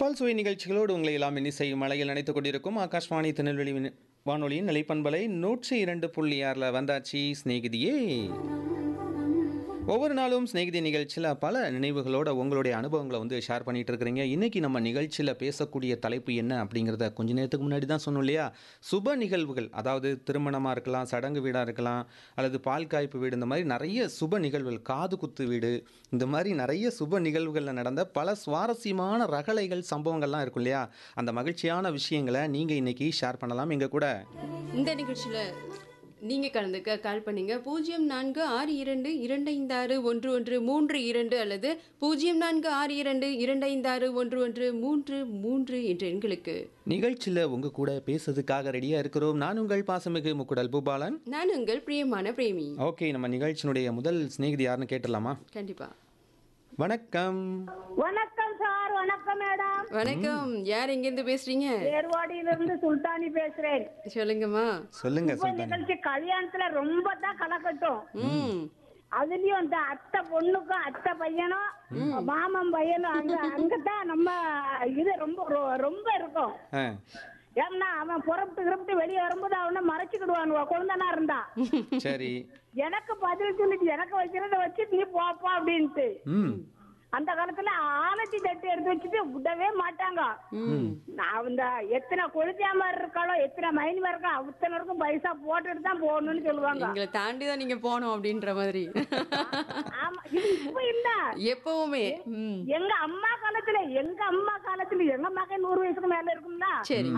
பல்சுவை நிகழ்ச்சிகளோடு உங்களை எல்லாம் இன்னிசை மலையில் நினைத்துக் கொண்டிருக்கும் ஆகாஷ்வாணி திருநெல்வேலி வினு- வானொலியின் நிலைப்பண்பலை நூற்றி இரண்டு புள்ளி ஆறில் வந்தாச்சு சிநேகிதியே ஒவ்வொரு நாளும் சிநேகிதி நிகழ்ச்சியில் பல நினைவுகளோட உங்களுடைய அனுபவங்களை வந்து ஷேர் பண்ணிட்டு இருக்கிறீங்க இன்னைக்கு நம்ம நிகழ்ச்சியில் பேசக்கூடிய தலைப்பு என்ன அப்படிங்கிறத கொஞ்ச நேரத்துக்கு முன்னாடி தான் சொன்னோம் இல்லையா சுப நிகழ்வுகள் அதாவது திருமணமாக இருக்கலாம் சடங்கு வீடாக இருக்கலாம் அல்லது பால் காய்ப்பு வீடு இந்த மாதிரி நிறைய சுப நிகழ்வுகள் காது குத்து வீடு இந்த மாதிரி நிறைய சுப நிகழ்வுகளில் நடந்த பல சுவாரஸ்யமான ரகளைகள் சம்பவங்கள்லாம் இருக்கும் இல்லையா அந்த மகிழ்ச்சியான விஷயங்களை நீங்கள் இன்னைக்கு ஷேர் பண்ணலாம் எங்கள் கூட இந்த நிகழ்ச்சியில நீங்க கலந்துக்க கால் பண்ணீங்க பூஜ்ஜியம் நான்கு ஆறு இரண்டு இரண்டு ஐந்து ஆறு ஒன்று ஒன்று மூன்று இரண்டு அல்லது பூஜ்ஜியம் நான்கு ஆறு இரண்டு இரண்டு ஐந்து ஆறு ஒன்று ஒன்று மூன்று மூன்று என்ற எண்களுக்கு நிகழ்ச்சியில் உங்கள் கூட பேசுறதுக்காக ரெடியாக இருக்கிறோம் நான் உங்கள் பாசமிகு முக்குடல் பூபாலன் நான் உங்கள் பிரியமான பிரேமி ஓகே நம்ம நிகழ்ச்சியினுடைய முதல் சிநேகிதி யாருன்னு கேட்டுடலாமா கண்டிப்பா வணக்கம் வணக்கம் சார் வணக்கம் மேடம் வணக்கம் யார் எங்கேருந்து பேசுறீங்க ஏர்வாடியிலிருந்து சுல்தானி பேசுறேன் சொல்லுங்கம்மா சொல்லுங்க இப்ப சுல்தான் நிகழ்ச்சி கல்யாணத்துல ரொம்ப தான் கலக்கட்டும் ம் அதுலயும் இந்த அத்தை பொண்ணுக்கும் அத்தை பையனும் மாமன் பையனும் அங்க அங்கதான் நம்ம இது ரொம்ப ரொ- ரொம்ப இருக்கும் ஆ ஏன்னா அவன் புறப்பட்டு கிரப்பிட்டு வெளியே வரும்போது அவனை மறைச்சுக்கிடுவானுவா குழந்தனா இருந்தா சரி எனக்கு பதில் சொல்லிட்டு எனக்கு வைக்கிறத வச்சு நீ போப்பா அப்படின்ட்டு ம் அந்த காலத்துல ஆலத்தி தட்டு எடுத்து வச்சுட்டு விடவே மாட்டாங்க நான் இந்த எத்தனை கொளுத்தியாம இருக்காளோ எத்தனை மைனி இருக்கா அத்தனருக்கும் பைசா போட்டுட்டு தான் போகணும்னு சொல்லுவாங்க எங்களை தாண்டி தான் நீங்க போகணும் அப்படின்ற மாதிரி ஆமா இது இப்ப இல்ல எப்பவுமே ம் எங்க அம்மா காலத்துல எங்க அம்மா காலத்துல எங்க மகன் நூறு வயசுக்கு மேல இருக்கும்ல சரி